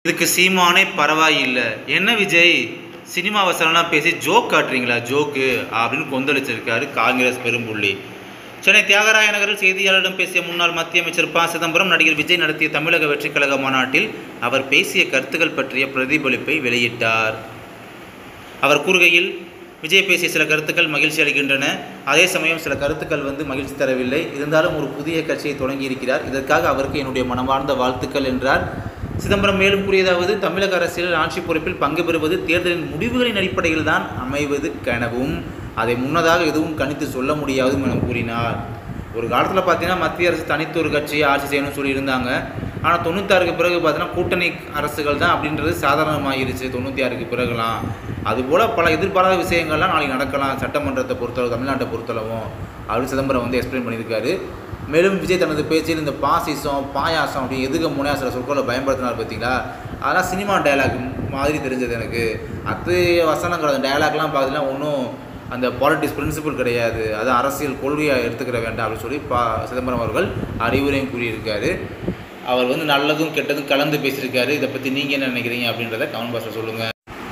இதுக்கு சீமானே பரவாயில்லை என்ன விஜய் சினிமா வசனம்லாம் பேசி ஜோக் காட்டுறீங்களா ஜோக்கு அப்படின்னு கொந்தளிச்சிருக்காரு காங்கிரஸ் பெரும்புள்ளி சென்னை தியாகராய நகரில் செய்தியாளரிடம் பேசிய முன்னாள் மத்திய அமைச்சர் ப சிதம்பரம் நடிகர் விஜய் நடத்திய தமிழக வெற்றிக் கழக மாநாட்டில் அவர் பேசிய கருத்துக்கள் பற்றிய பிரதிபலிப்பை வெளியிட்டார் அவர் கூறுகையில் விஜய் பேசிய சில கருத்துக்கள் மகிழ்ச்சி அளிக்கின்றன அதே சமயம் சில கருத்துக்கள் வந்து மகிழ்ச்சி தரவில்லை இருந்தாலும் ஒரு புதிய கட்சியை தொடங்கி இருக்கிறார் இதற்காக அவருக்கு என்னுடைய மனமார்ந்த வாழ்த்துக்கள் என்றார் சிதம்பரம் மேலும் கூறியதாவது தமிழக அரசியல் ஆட்சி பொறுப்பில் பங்கு பெறுவது தேர்தலின் முடிவுகளின் அடிப்படையில் தான் அமைவது கனவும் அதை முன்னதாக எதுவும் கணித்து சொல்ல முடியாதும் என கூறினார் ஒரு காலத்தில் பார்த்தீங்கன்னா மத்திய அரசு தனித்து ஒரு கட்சியை ஆட்சி செய்யணும்னு சொல்லி இருந்தாங்க ஆனால் தொண்ணூத்தாறுக்கு பிறகு பார்த்தீங்கன்னா கூட்டணி அரசுகள் தான் அப்படின்றது சாதாரணமாகிருச்சு தொண்ணூற்றி ஆறுக்கு பிறகுலாம் அதுபோல் பல எதிர்பாராத விஷயங்கள்லாம் நாளைக்கு நடக்கலாம் சட்டமன்றத்தை பொறுத்தளவு தமிழ்நாட்டை பொறுத்தளவும் அப்படின்னு சிதம்பரம் வந்து எக்ஸ்பிளைன் பண்ணியிருக்காரு மேலும் விஜய் தனது பேச்சில் இந்த பாசிசம் பாயாசம் அப்படி எதுக்கு முனையா சில சொற்களை பயன்படுத்தினார் பார்த்தீங்களா அதெல்லாம் சினிமா டயலாக் மாதிரி தெரிஞ்சது எனக்கு அது வசனங்கள் அந்த டயலாக்லாம் பார்த்தீங்கன்னா ஒன்றும் அந்த பாலிட்டிக்ஸ் பிரின்சிபல் கிடையாது அது அரசியல் கொள்கையாக எடுத்துக்கிற வேண்டாம் அப்படின்னு சொல்லி பா சிதம்பரம் அவர்கள் அறிவுரையும் கூறியிருக்காரு அவர் வந்து நல்லதும் கெட்டதும் கலந்து பேசியிருக்காரு இதை பற்றி நீங்கள் என்ன நினைக்கிறீங்க அப்படின்றத கமெண்ட் பாக்ஸில் சொல்லுங்கள்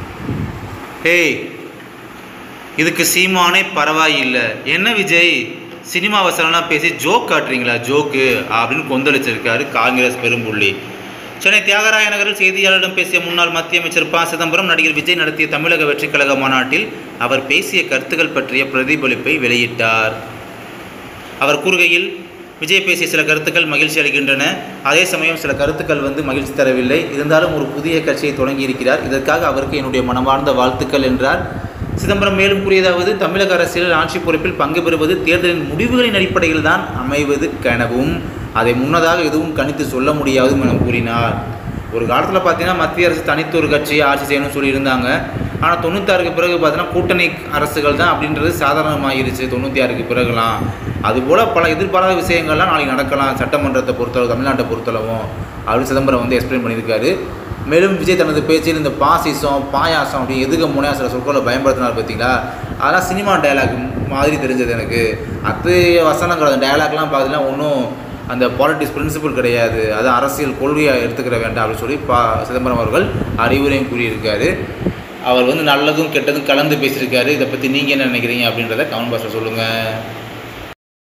ஹேய் இதுக்கு சீமானே பரவாயில்லை என்ன விஜய் சினிமா வசனம்லாம் பேசி ஜோக் காட்டுறீங்களா ஜோக்கு அப்படின்னு கொந்தளிச்சிருக்காரு காங்கிரஸ் பெரும்புள்ளி சென்னை தியாகராய நகரில் செய்தியாளரிடம் பேசிய முன்னாள் மத்திய அமைச்சர் ப சிதம்பரம் நடிகர் விஜய் நடத்திய தமிழக வெற்றிக் கழக மாநாட்டில் அவர் பேசிய கருத்துக்கள் பற்றிய பிரதிபலிப்பை வெளியிட்டார் அவர் கூறுகையில் விஜய் பேசிய சில கருத்துக்கள் மகிழ்ச்சி அளிக்கின்றன அதே சமயம் சில கருத்துக்கள் வந்து மகிழ்ச்சி தரவில்லை இருந்தாலும் ஒரு புதிய கட்சியை தொடங்கி இருக்கிறார் இதற்காக அவருக்கு என்னுடைய மனமார்ந்த வாழ்த்துக்கள் என்றார் சிதம்பரம் மேலும் கூறியதாவது தமிழக அரசியல் ஆட்சி பொறுப்பில் பங்கு பெறுவது தேர்தலின் முடிவுகளின் அடிப்படையில் தான் அமைவது கனவும் அதை முன்னதாக எதுவும் கணித்து சொல்ல முடியாதும் என கூறினார் ஒரு காலத்தில் பார்த்தீங்கன்னா மத்திய அரசு தனித்து ஒரு கட்சியை ஆட்சி செய்யணும்னு சொல்லி இருந்தாங்க ஆனால் தொண்ணூத்தாறுக்கு பிறகு பார்த்தீங்கன்னா கூட்டணி அரசுகள் தான் அப்படின்றது சாதாரணமாகிருச்சு தொண்ணூற்றி ஆறுக்கு பிறகுலாம் அதுபோல் பல எதிர்பாராத விஷயங்கள்லாம் நாளைக்கு நடக்கலாம் சட்டமன்றத்தை பொறுத்தளவு தமிழ்நாட்டை பொறுத்தளவும் அப்படின்னு சிதம்பரம் வந்து எக்ஸ்பிளைன் பண்ணியிருக்காரு மேலும் விஜய் தனது பேச்சில் இந்த பாசிசம் பாயாசம் அப்படி எதுக்கு முனையா சில சொற்களை பயன்படுத்தினார் பார்த்தீங்களா அதெல்லாம் சினிமா டயலாக் மாதிரி தெரிஞ்சது எனக்கு அது வசனங்கள் அந்த டயலாக்லாம் பார்த்தீங்கன்னா ஒன்றும் அந்த பாலிட்டிக்ஸ் பிரின்சிபல் கிடையாது அது அரசியல் கொள்கையாக எடுத்துக்கிற வேண்டாம் அப்படின்னு சொல்லி பா சிதம்பரம் அவர்கள் அறிவுரையும் கூறியிருக்காரு அவர் வந்து நல்லதும் கெட்டதும் கலந்து பேசியிருக்காரு இதை பற்றி நீங்கள் என்ன நினைக்கிறீங்க அப்படின்றத கமெண்ட் பாக்ஸில் சொல்லுங்கள்